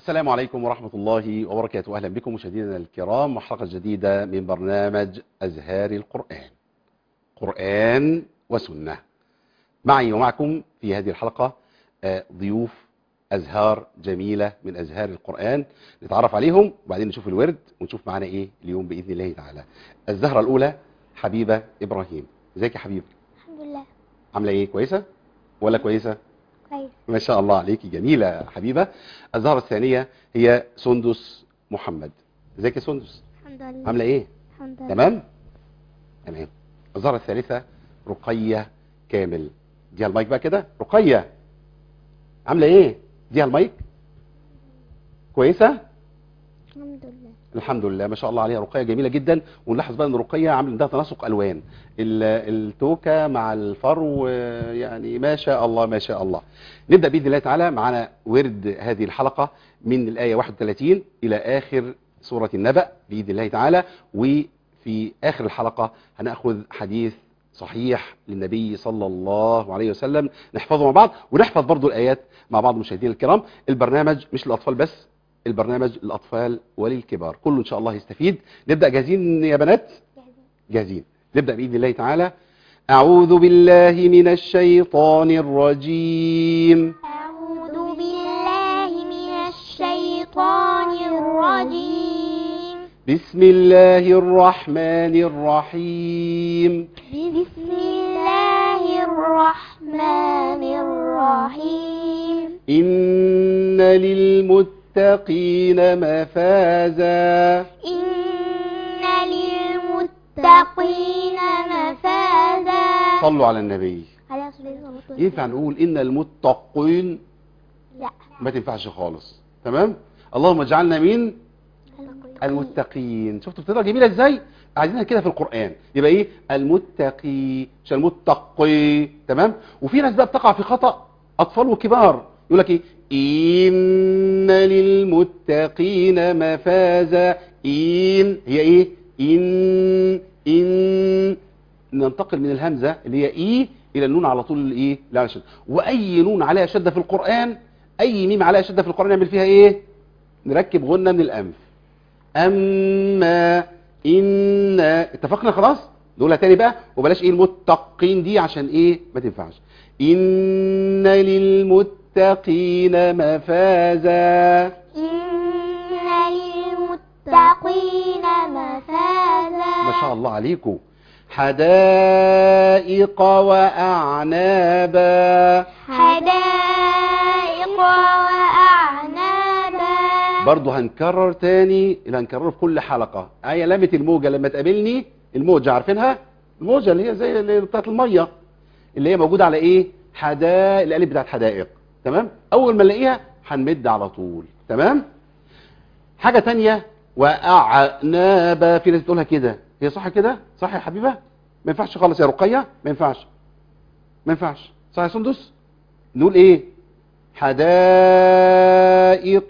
السلام عليكم ورحمة الله وبركاته أهلا بكم مشاهدينا الكرام وحلقة جديدة من برنامج أزهار القرآن قرآن وسنة معي ومعكم في هذه الحلقة آه، ضيوف أزهار جميلة من أزهار القرآن نتعرف عليهم وبعدين نشوف الورد ونشوف معنا إيه اليوم بإذن الله تعالى الزهرة الأولى حبيبة إبراهيم ازيك يا حبيبة الحمد لله عاملة إيه كويسة ولا كويسة كويس ما شاء الله عليكي جميلة حبيبة الزهرة الثانية هي سندس محمد ازيك يا سندس الحمد لله عاملة ايه الحمد لله تمام تمام الزهرة الثالثة رقية كامل ديها المايك بقى كده رقية عاملة ايه ديها المايك كويسة الحمد لله الحمد لله ما شاء الله عليها رقية جميلة جدا ونلاحظ بقى ان رقية عامل عندها تناسق الوان ال- التوكة مع الفرو آه، يعني ما شاء الله ما شاء الله نبدأ بإذن الله تعالى معنا ورد هذه الحلقة من الآية 31 إلى آخر سورة النبأ بإذن الله تعالى وفي آخر الحلقة هنأخذ حديث صحيح للنبي صلى الله عليه وسلم نحفظه مع بعض ونحفظ برضو الآيات مع بعض المشاهدين الكرام البرنامج مش للأطفال بس البرنامج للأطفال وللكبار كله إن شاء الله يستفيد نبدأ جاهزين يا بنات جاهزين نبدأ بإذن الله تعالى أعوذ بالله من الشيطان الرجيم أعوذ بالله من الشيطان الرجيم بسم الله الرحمن الرحيم بسم الله الرحمن الرحيم إن للمتقين مفازا إن للمتقين مفازا صلوا على النبي عليه الصلاة والسلام ينفع نقول إن المتقين لا ما تنفعش خالص تمام اللهم اجعلنا من المتقين شفتوا بتقرا جميله ازاي عايزينها كده في القران يبقى ايه المتقي مش المتقي تمام وفي ناس بقى بتقع في خطا اطفال وكبار يقول لك ايه ان للمتقين مفازا ان هي ايه ان ان ننتقل من الهمزه اللي هي اي الى النون على طول الايه لا على شدة واي نون عليها شده في القران اي ميم عليها شده في القران نعمل فيها ايه نركب غنه من الانف اما ان اتفقنا خلاص نقولها تاني بقى وبلاش ايه المتقين دي عشان ايه ما تنفعش ان للمتقين مفازا إن للمتقين مفازا ما شاء الله عليكم حدائق واعنابا حدائق وأعنابا برضه هنكرر تاني اللي هنكرره في كل حلقة آية لامة الموجة لما تقابلني الموجة عارفينها الموجة اللي هي زي اللي بتاعت المية اللي هي موجودة على ايه حدائق القالب بتاعت حدائق تمام اول ما نلاقيها هنمد على طول تمام حاجة تانية وأعنابا في ناس بتقولها كده هي صح كده صح يا حبيبة ما ينفعش خالص يا رقية ما ينفعش ما ينفعش صح يا سندس نقول ايه حدائق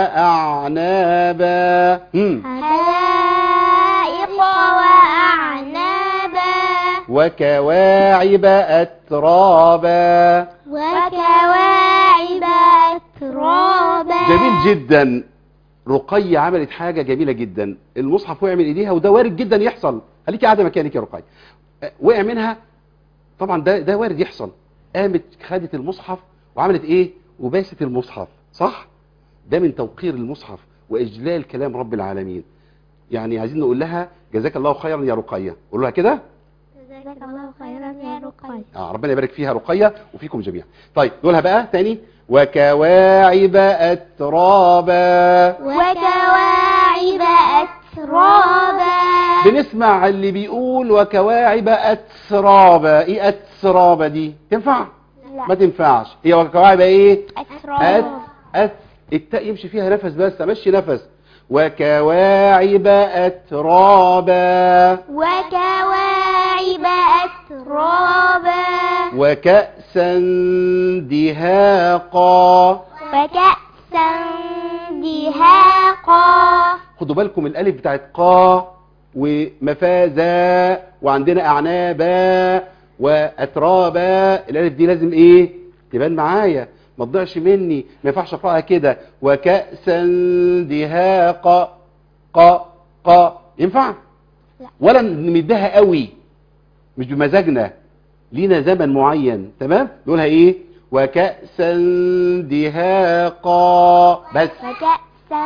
وأعنابا هم. حدائق وأعنابا وكواعب أترابا وكواعب أترابا جميل جدا رقية عملت حاجة جميلة جدا المصحف وقع من ايديها وده وارد جدا يحصل خليكي قاعدة مكانك يا رقية أه، وقع منها طبعا ده ده وارد يحصل قامت خدت المصحف وعملت ايه وباست المصحف صح ده من توقير المصحف واجلال كلام رب العالمين يعني عايزين نقول لها جزاك الله خيرا يا رقية قولوا لها كده جزاك الله خيرا يا رقي آه ربنا يبارك فيها رقية وفيكم جميعا طيب نقولها بقى تاني وكواعب أترابا وكواعب أترابا بنسمع اللي بيقول وكواعب أترابا ايه أترابا دي تنفع ما لا تنفعش هي وكواعب ايه أت أترابا أت التاء يمشي فيها نفس بس امشي نفس وكواعب أترابا وكواعب أترابا وكأسا دهاقا وكأسا دهاقا خدوا بالكم الالف بتاعت قا ومفازا وعندنا اعنابا واترابا الالف دي لازم ايه تبان معايا ما تضيعش مني ما ينفعش اقراها كده وكأسا دهاقا قا قا ينفع لا. ولا نمدها قوي مش بمزاجنا لينا زمن معين تمام نقولها ايه وكأسا دهاقا بس وكأسا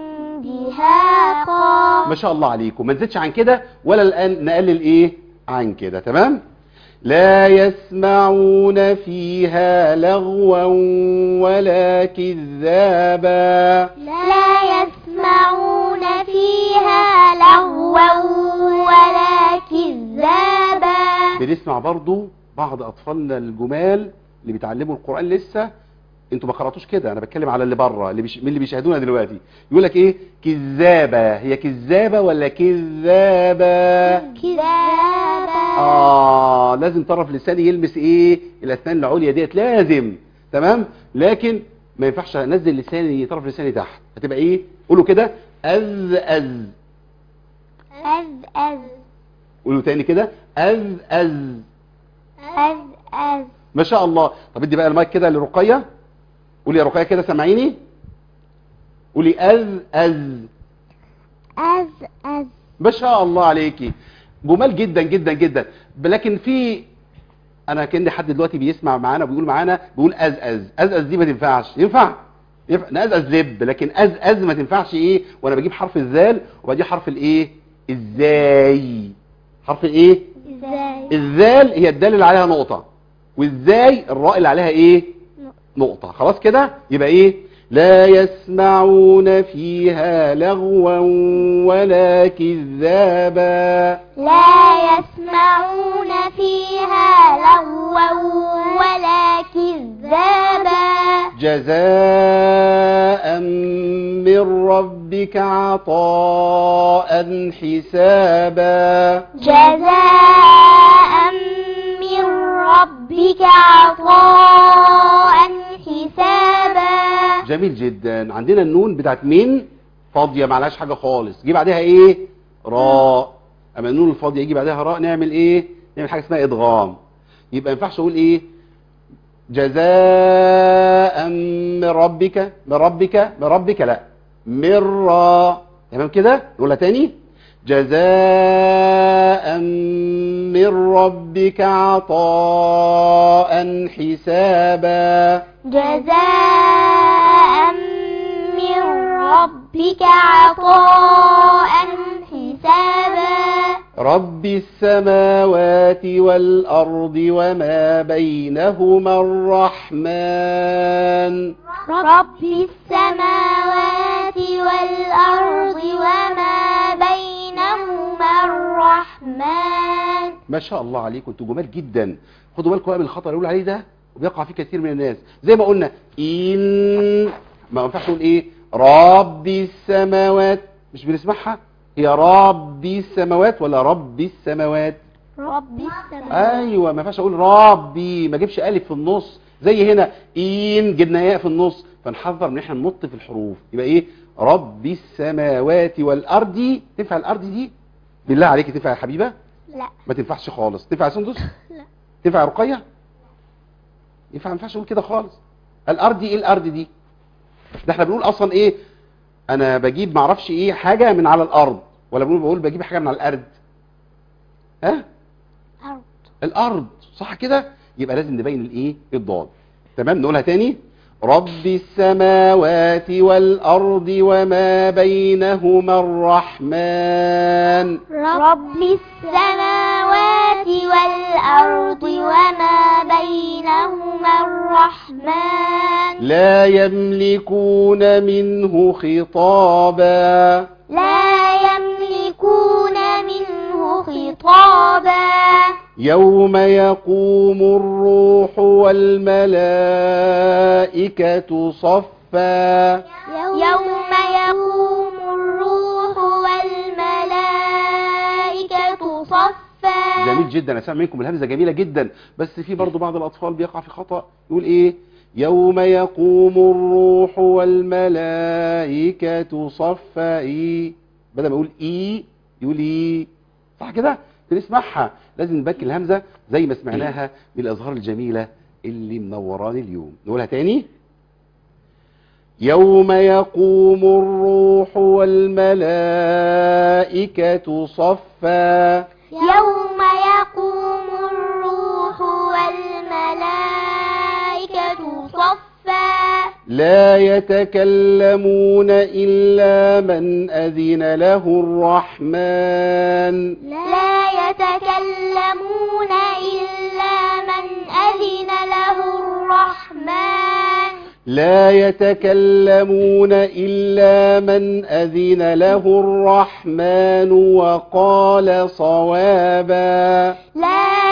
دهاقا ما شاء الله عليكم ما نزيدش عن كده ولا الآن نقلل ايه عن كده تمام لا يسمعون فيها لغوا ولا كذابا لا يسمعون فيها لغوا ولا كذابا بنسمع برضو بعض اطفالنا الجمال اللي بيتعلموا القرآن لسه انتوا ما قراتوش كده انا بتكلم على اللي بره اللي بيش... من اللي بيشاهدونا دلوقتي يقول لك ايه كذابه هي كذابه ولا كذابه كذابا اه لازم طرف لساني يلمس ايه الاسنان العليا ديت لازم تمام لكن ما ينفعش انزل لساني طرف لساني تحت هتبقى ايه قولوا كده اذ اذ أذ أذ قولوا تاني كده اذ اذ أذ أذ ما شاء الله طب ادي بقى المايك كده لرقيه قولي يا رقيه كده سامعيني قولي اذ اذ أذ أذ ما شاء الله عليكي جمال جدا جدا جدا لكن في انا كان حد دلوقتي بيسمع معانا وبيقول معانا بيقول از از از از دي ما تنفعش ينفع ينفع نأزأز لب لكن از از ما تنفعش ايه وانا بجيب حرف الذال وبجيب حرف الايه ازاي حرف الايه إزاي الذال هي الدال اللي عليها نقطة والزاي الراء اللي عليها ايه نقطة خلاص كده يبقى ايه لا يسمعون فيها لغوا ولا كذابا لا يسمعون فيها لغوا ولا كذابا جزاء من ربك عطاء حسابا جزاء من ربك عطاء حسابا جميل جدا عندنا النون بتاعت مين فاضية معلهاش حاجة خالص جه بعدها ايه راء اما النون الفاضية يجي بعدها راء نعمل ايه نعمل حاجة اسمها ادغام يبقى ما ينفعش اقول ايه جزاء من ربك من ربك من ربك لا من را تمام كده نقولها تاني جزاء من ربك عطاء حسابا جزاء من ربك عطاء حسابا رب السماوات والأرض وما بينهما الرحمن رب السماوات والأرض وما بينهما الرحمن ما شاء الله عليكم انتوا جمال جدا خدوا بالكم بقى من الخطأ اللي يقول عليه ده وبيقع فيه كثير من الناس زي ما قلنا إن ما ينفعش نقول إيه رب السماوات مش بنسمعها هي رب السماوات ولا رب السماوات رب السماوات ايوه ما ينفعش اقول ربي ما اجيبش الف في النص زي هنا ان جبنا ياء في النص فنحذر ان احنا ننط في الحروف يبقى ايه رب السماوات والارض تنفع الارض دي بالله عليك تنفع يا حبيبه لا ما تنفعش خالص تنفع يا سندس لا تنفع يا رقيه ينفع ما ينفعش اقول كده خالص الارض ايه الارض دي ده احنا بنقول اصلا ايه انا بجيب ما اعرفش ايه حاجه من على الارض ولا بنقول بقول بجيب حاجه من على الارض ها أرض الارض صح كده يبقى لازم نبين الايه الضاد تمام نقولها تاني رب السماوات والارض وما بينهما الرحمن رب السماوات والأرض وما بينهما الرحمن لا يملكون منه خطابا لا يملكون منه خطابا يوم يقوم الروح والملائكة صفا يوم يقوم الروح والملائكة صفا جميل جدا انا سامع منكم الهمزه جميله جدا بس في برضو بعض الاطفال بيقع في خطا يقول ايه يوم يقوم الروح والملائكه صفا ايه بدل ما يقول ايه يقول ايه صح كده بنسمعها لازم نبكي الهمزه زي ما سمعناها من الازهار الجميله اللي منوراني اليوم نقولها تاني يوم يقوم الروح والملائكة صفا يوم يقوم الروح والملائكة صفا لا يتكلمون إلا من أذن له الرحمن لا يتكلمون إلا من أذن له الرحمن لا يتكلمون إلا من أذن له الرحمن وقال صوابا لا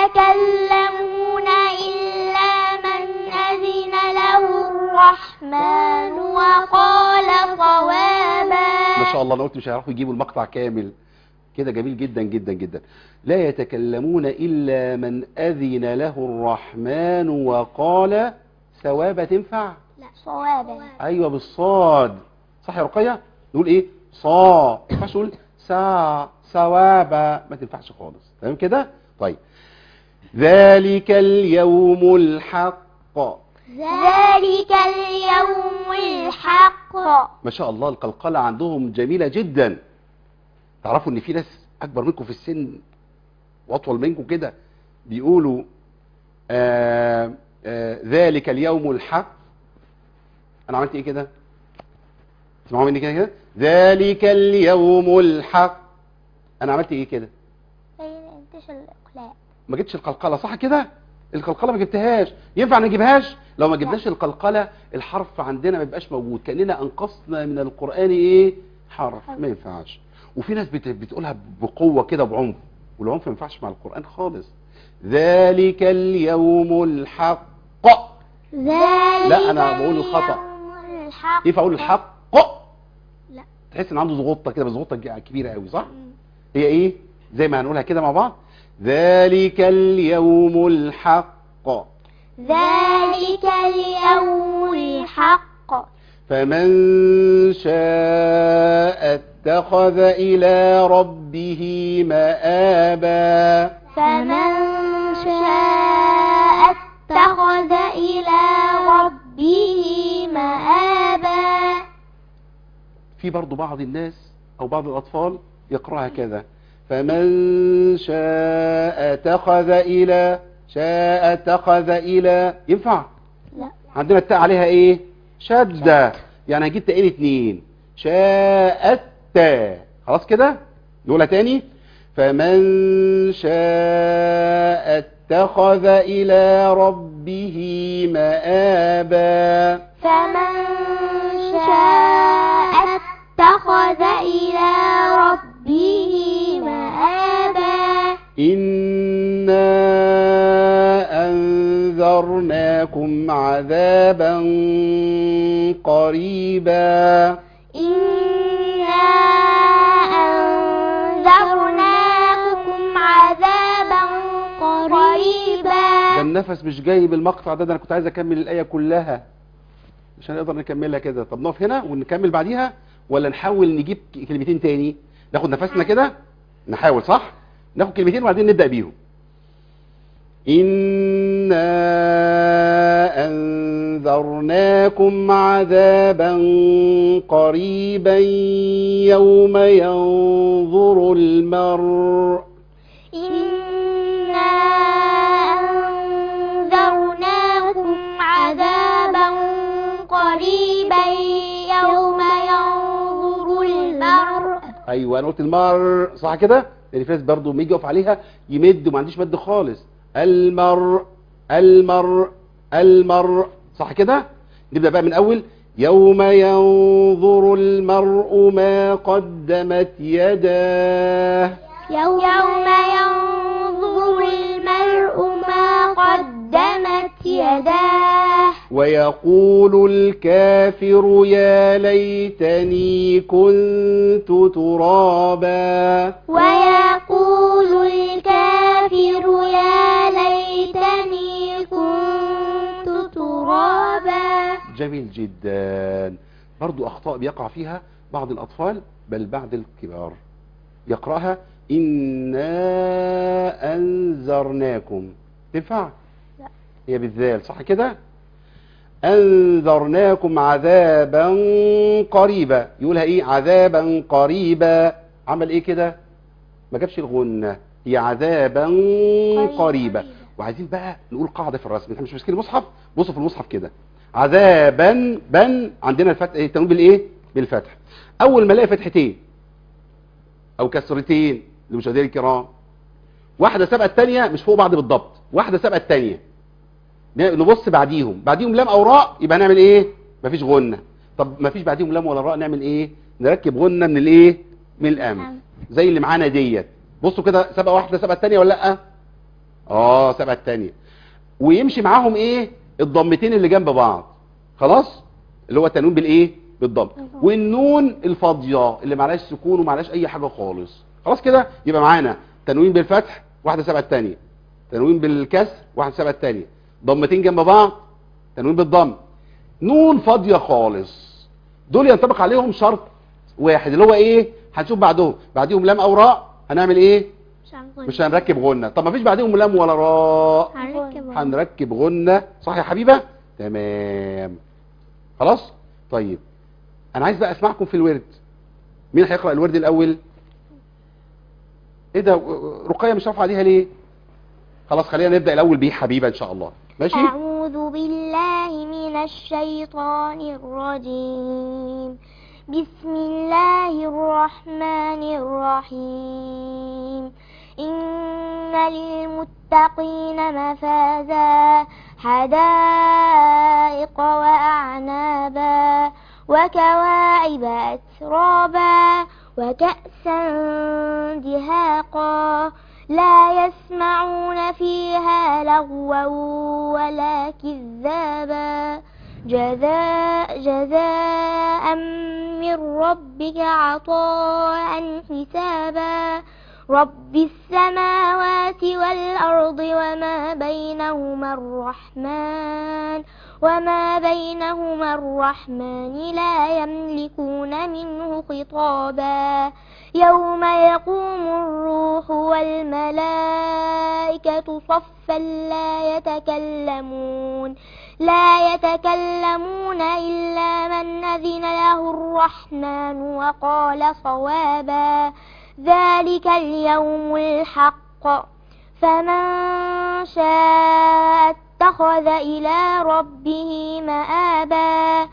يتكلمون إلا من أذن له الرحمن وقال صوابا ما شاء الله انا قلت مش هيعرفوا يجيبوا المقطع كامل كده جميل جدا جدا جدا لا يتكلمون إلا من أذن له الرحمن وقال ثوابا تنفع لا صوابا أيوة بالصاد صح يا رقية نقول إيه صا ما ينفعش نقول سا ثوابا ما تنفعش خالص تمام كده طيب ذلك اليوم الحق ذلك اليوم الحق ما شاء الله القلقلة عندهم جميلة جدا تعرفوا ان في ناس اكبر منكم في السن واطول منكم كده بيقولوا آآ آآ ذلك اليوم الحق انا عملت ايه كده تسمعوا مني كده كده ذلك اليوم الحق انا عملت ايه كده انتش الإقلاع ما جبتش القلقلة صح كده القلقلة ما جبتهاش ينفع نجيبهاش لو ما جبناش القلقلة الحرف عندنا ما يبقاش موجود كأننا أنقصنا من القرآن إيه حرف ما ينفعش وفي ناس بت- بتقولها بقوة كده بعنف والعنف ما ينفعش مع القرآن خالص ذلك اليوم الحق ذلك لا، أنا بقول الخطأ. اليوم الحق ينفع أقول الحق لا تحس إن عنده زغطة كده بس زغطة كبيرة قوي صح هي إيه زي ما هنقولها كده مع بعض ذلك اليوم الحق ذلك اليوم الحق فمن شاء اتخذ إلى ربه مآبا فمن شاء اتخذ إلى ربه مآبا في برضو بعض الناس أو بعض الأطفال يقرأها كذا فمن شاء اتخذ إلى شاء اتخذ إلى ينفع لا عندنا التاء عليها ايه شدة يعني هجيب تاءين اتنين شاءت خلاص كده نقولها تاني فمن شاء اتخذ إلى ربه مآبا فمن شاء اتخذ إلى ربه مآبا إنا أنذرناكم عذابا قريبا إنا أنذرناكم عذابا قريبا ده النفس مش جاي بالمقطع ده, ده انا كنت عايز اكمل الايه كلها مش هنقدر نكملها كده طب نقف هنا ونكمل بعديها ولا نحاول نجيب كلمتين تاني ناخد نفسنا كده نحاول صح ناخد كلمتين وبعدين نبدا بيهم إنا أنذرناكم عذابا قريبا يوم ينظر المرء إنا أنذرناكم عذابا قريبا يوم ينظر المرء ايوه انا قلت المر صح كده لان في ناس برضه لما يجي يقف عليها يمد وما عنديش مد خالص المر المر المر صح كده نبدا بقى من اول يوم ينظر المرء ما قدمت يداه يوم ينظر المرء ما قدمت يداه ويقول الكافر يا ليتني كنت ترابا ويقول الكافر يا ليتني كنت ترابا جميل جدا برضو أخطاء بيقع فيها بعض الأطفال بل بعض الكبار يقرأها إنا أنذرناكم تنفع؟ لا. هي بالذال صح كده؟ أنذرناكم عذابا قريبا يقولها إيه عذابا قريبا عمل إيه كده ما جابش الغنة هي عذابا قريبا وعايزين بقى نقول قاعدة في الرسم احنا مش ماسكين المصحف بصوا في المصحف كده عذابا بن عندنا الفتح ايه التنوين بالايه بالفتح اول ما الاقي فتحتين او كسرتين لمشاهدينا الكرام واحده سابقه الثانيه مش فوق بعض بالضبط واحده سابقه الثانيه نبص بعديهم بعديهم لام او راء يبقى نعمل ايه مفيش غنه طب مفيش بعديهم لام ولا راء نعمل ايه نركب غنه من الايه من الامر زي اللي معانا ديت بصوا كده سابقه واحده سابقه الثانيه ولا لا اه سابقه الثانيه ويمشي معاهم ايه الضمتين اللي جنب بعض خلاص اللي هو التنوين بالايه بالضم والنون الفاضيه اللي معلاش سكون ومعلاش اي حاجه خالص خلاص كده يبقى معانا تنوين بالفتح واحده سابقه الثانيه تنوين بالكسر واحده سابقه الثانيه ضمتين جنب بعض تنوين بالضم نون فاضيه خالص دول ينطبق عليهم شرط واحد اللي هو ايه هنشوف بعدهم بعديهم لام او راء هنعمل ايه مش هنركب غنة طب ما فيش بعدهم لام ولا راء هنركب غنة صح يا حبيبة تمام خلاص طيب انا عايز بقى اسمعكم في الورد مين هيقرأ الورد الاول ايه ده رقية مش رافعه عليها ليه خلاص خلينا نبدأ الاول بيه حبيبة ان شاء الله ماشي أعوذ بالله من الشيطان الرجيم بسم الله الرحمن الرحيم إن للمتقين مفازا حدائق وأعنابا وكواعب أترابا وكأسا دهاقا لا يسمعون فيها لغوا ولا كذابا جزاء جزاء من ربك عطاء حسابا رب السماوات والأرض وما بينهما الرحمن وما بينهما الرحمن لا يملكون منه خطابا يوم يقوم الروح والملائكة صفا لا يتكلمون لا يتكلمون إلا من أذن له الرحمن وقال صوابا ذلك اليوم الحق فمن شاء اتخذ إلى ربه مآبا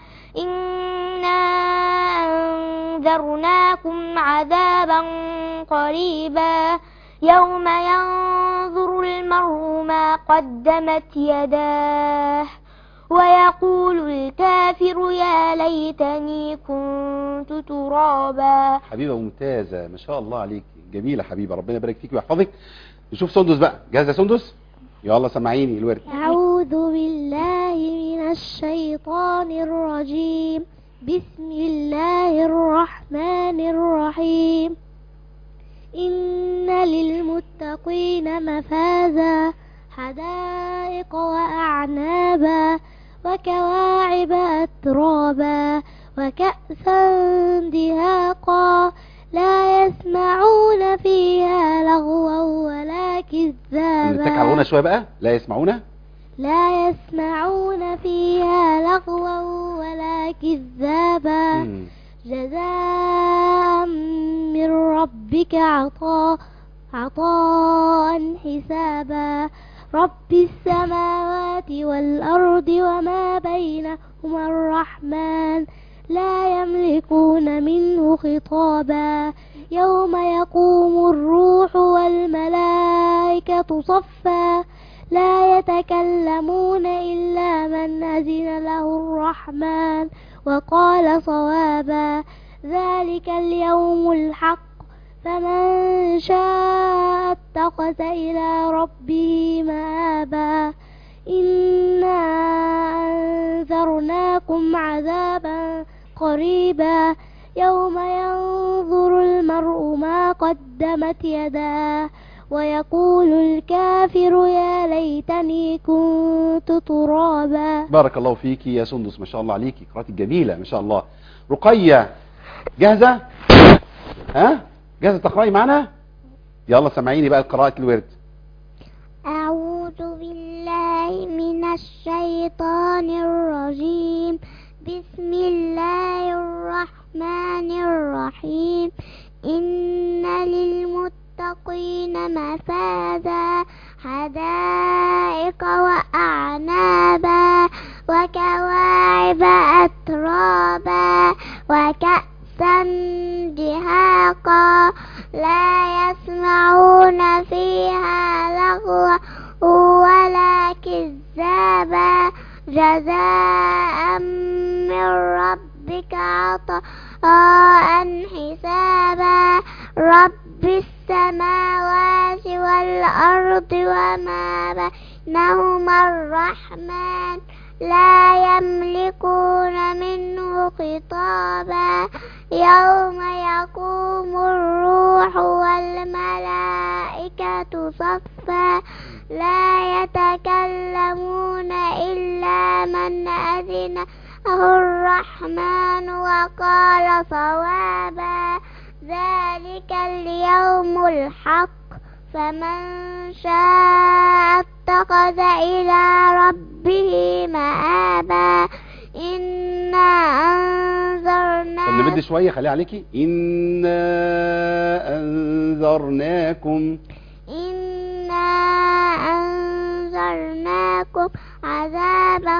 إنا أنذرناكم عذابا قريبا يوم ينظر المرء ما قدمت يداه ويقول الكافر يا ليتني كنت ترابا حبيبة ممتازة ما شاء الله عليك جميلة حبيبة ربنا يبارك فيك ويحفظك نشوف سندس بقى جاهزة يا سندس يلا سمعيني الورد أعوذ بالله من الشيطان الرجيم بسم الله الرحمن الرحيم إن للمتقين مفازا حدائق وأعنابا وكواعب أترابا وكأسا دهاقا لا يسمعون فيها لغوا ولا كذابا نتك على شوية بقى لا يسمعون لا يسمعون فيها لغوا ولا كذابا مم. جزاء من ربك عطاء عطاء حسابا رب السماوات والأرض وما بينهما الرحمن لا يملكون منه خطابا يوم يقوم الروح والملائكة صفا لا يتكلمون إلا من أذن له الرحمن وقال صوابا ذلك اليوم الحق فمن شاء اتخذ إلى ربه مآبا إنا أنذرناكم عذابا قريبا يوم ينظر المرء ما قدمت يداه ويقول الكافر يا ليتني كنت ترابا بارك الله فيك يا سندس ما شاء الله عليكي قراءتك جميلة ما شاء الله رقية جاهزة ها جاهزة تقرأي معنا يلا سمعيني بقى قراءة الورد أعوذ بالله من الشيطان الرجيم الرجيم بسم الله الرحمن الرحيم إن للمتقين مفازا حدائق وأعنابا وكواعب أترابا وكأسا دهاقا لا يسمعون فيها لغوا ولا كذابا جزاء من ربك عطاء حسابا رب السماوات والأرض وما بينهما الرحمن لا يملكون منه خطابا يوم يقوم الروح والملائكة صفا لا يتكلمون إلا من أذن له الرحمن وقال صوابا ذلك اليوم الحق فمن شاء اتخذ إلى ربه مآبا إنا طب نمد أنذرنا شوية خليها عليكي إنا أنذرناكم إنا أنذرناكم عذابا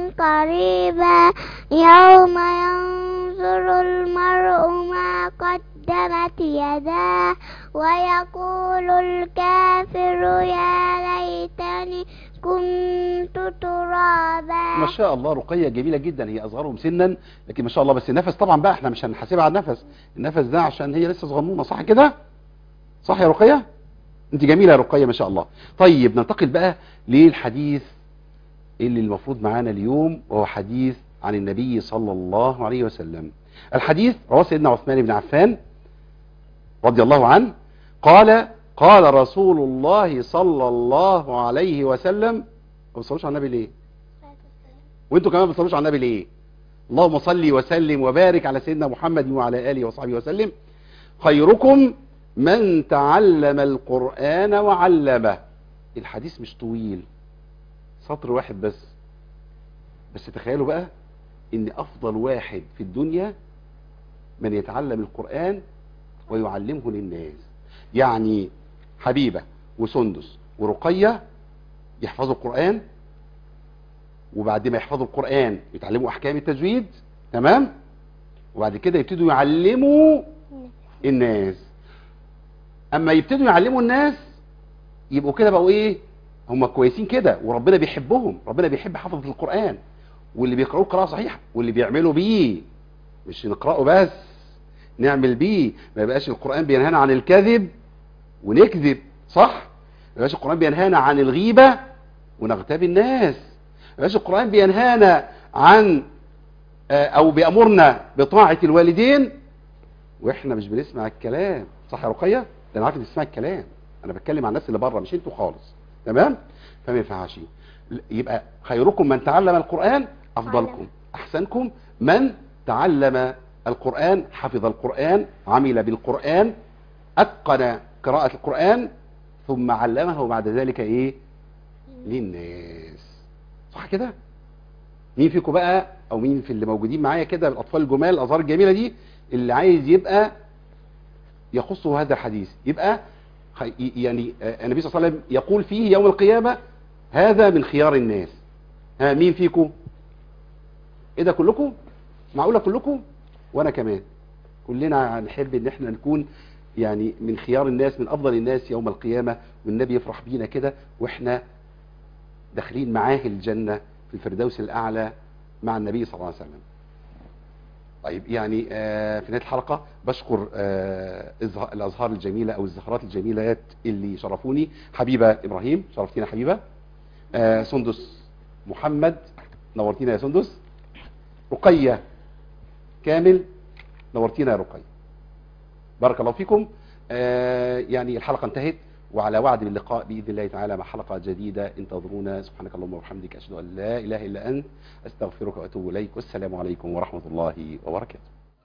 قريبا يوم ينظر المرء ما قدمت يداه ويقول الكافر يا ليتني كنت ترابا ما شاء الله رقية جميلة جدا هي أصغرهم سنا لكن ما شاء الله بس النفس طبعا بقى احنا مش هنحاسبها على النفس النفس ده عشان هي لسه صغنونة صح كده صح يا رقية انت جميلة يا رقية ما شاء الله طيب ننتقل بقى للحديث اللي المفروض معانا اليوم وهو حديث عن النبي صلى الله عليه وسلم الحديث رواه سيدنا عثمان بن عفان رضي الله عنه قال قال رسول الله صلى الله عليه وسلم ما بتصلوش على النبي ليه وانتوا كمان ما بتصلوش على النبي ليه اللهم صل وسلم وبارك على سيدنا محمد وعلى اله وصحبه وسلم خيركم من تعلم القرآن وعلمه الحديث مش طويل سطر واحد بس بس تخيلوا بقى ان افضل واحد في الدنيا من يتعلم القرآن ويعلمه للناس يعني حبيبة وسندس ورقية يحفظوا القرآن وبعد ما يحفظوا القرآن يتعلموا احكام التجويد تمام وبعد كده يبتدوا يعلموا الناس اما يبتدوا يعلموا الناس يبقوا كده بقوا ايه هم كويسين كده وربنا بيحبهم ربنا بيحب حفظة القرآن واللي بيقرأوه قراءة صحيحة واللي بيعملوا بيه مش نقرأه بس نعمل بيه ما يبقاش القرآن بينهانا عن الكذب ونكذب صح ما يبقاش القرآن بينهانا عن الغيبة ونغتاب الناس ما يبقاش القرآن بينهانا عن آه، او بيأمرنا بطاعة الوالدين واحنا مش بنسمع الكلام صح يا رقية ده انا عارف ان تسمع الكلام انا بتكلم عن الناس اللي بره مش انتوا خالص تمام فما ينفعش يبقى خيركم من تعلم القرآن افضلكم احسنكم من تعلم القرآن حفظ القرآن عمل بالقرآن اتقن قراءة القرآن ثم علمه بعد ذلك ايه للناس صح كده مين فيكم بقى او مين في اللي موجودين معايا كده الاطفال الجمال الازهار الجميله دي اللي عايز يبقى يخصه هذا الحديث يبقى خي- يعني آه، النبي صلى الله عليه وسلم يقول فيه يوم القيامه هذا من خيار الناس ها مين فيكم ايه ده كلكم معقوله كلكم وانا كمان كلنا هنحب ان احنا نكون يعني من خيار الناس من افضل الناس يوم القيامه والنبي يفرح بينا كده واحنا داخلين معاه الجنه في الفردوس الاعلى مع النبي صلى الله عليه وسلم طيب يعني آه، في نهايه الحلقه بشكر آه، الزه- الازهار الجميله او الزهرات الجميلات اللي شرفوني حبيبه ابراهيم شرفتينا حبيبه آه، سندس محمد نورتينا يا سندس رقيه كامل نورتينا يا رقيه بارك الله فيكم آه، يعني الحلقه انتهت وعلى وعد باللقاء باذن الله تعالى مع حلقه جديده انتظرونا سبحانك اللهم وبحمدك اشهد ان لا اله الا انت استغفرك واتوب اليك والسلام عليكم ورحمه الله وبركاته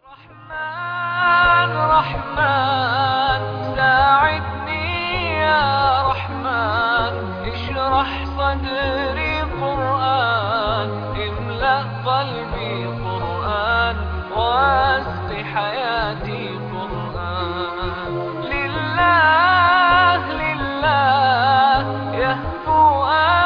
رحمن رحمن ساعدني يا رحمن اشرح صدري قرآن املأ القرآن